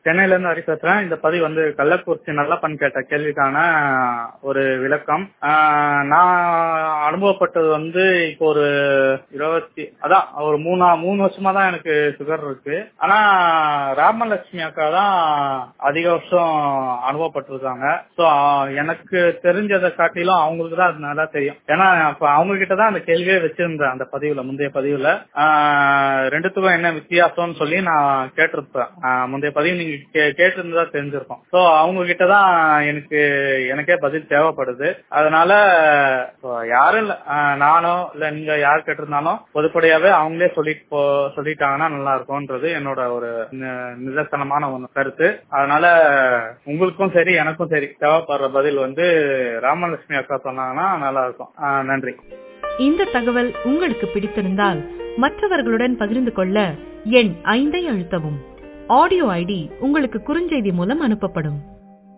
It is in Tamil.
சென்னையில இருந்து ஹரி பேசுறேன் இந்த பதிவு வந்து கள்ளக்குறிச்சி நல்லப்பன் கேட்ட கேள்விக்கான ஒரு விளக்கம் ஆஹ் நான் அனுபவப்பட்டது வந்து இப்போ ஒரு இருபத்தி அதான் ஒரு மூணா மூணு வருஷமா தான் எனக்கு சுகர் இருக்கு ஆனா ராமலட்சுமி அக்கா தான் அதிக வருஷம் அனுபவப்பட்டிருக்காங்க ஸோ எனக்கு தெரிஞ்சதை காட்டிலும் அவங்களுக்கு தான் அது நல்லா தெரியும் ஏன்னா அப்ப அவங்க கிட்ட தான் அந்த கேள்வியே வச்சிருந்தேன் அந்த பதிவுல முந்தைய பதிவுல ஆஹ் ரெண்டுத்துக்கும் என்ன வித்தியாசம்னு சொல்லி நான் கேட்டிருப்பேன் ஆஹ் முந்தைய பதிவு நீங்க கே- கேட்டிருந்ததா தெரிஞ்சிருக்கும் ஸோ அவங்க கிட்ட தான் எனக்கு எனக்கே பதில் தேவைப்படுது அதனால so யாரும் இல்ல ஆஹ் நானோ இல்ல நீங்க யார் கேட்டிருந்தாலும் பொதுப்படையாவே அவங்களே சொல்லிட்டு போ சொல்லிட்டாங்கன்னா நல்லா இருக்கும்ன்றது என்னோட ஒரு நி- நிதர்சனமான ஒண்ணு கருத்து அதனால உங்களுக்கும் சரி எனக்கும் சரி தேவைப்படுற பதில் வந்து ராமலட்சுமி அக்கா சொன்னாங்கன்னா நல்லா இருக்கும் ஆஹ் நன்றி இந்த தகவல் உங்களுக்கு பிடித்திருந்தால் மற்றவர்களுடன் பகிர்ந்து கொள்ள எண் ஐந்தை அழுத்தவும் ஆடியோ ஐடி உங்களுக்கு குறுஞ்செய்தி மூலம் அனுப்பப்படும்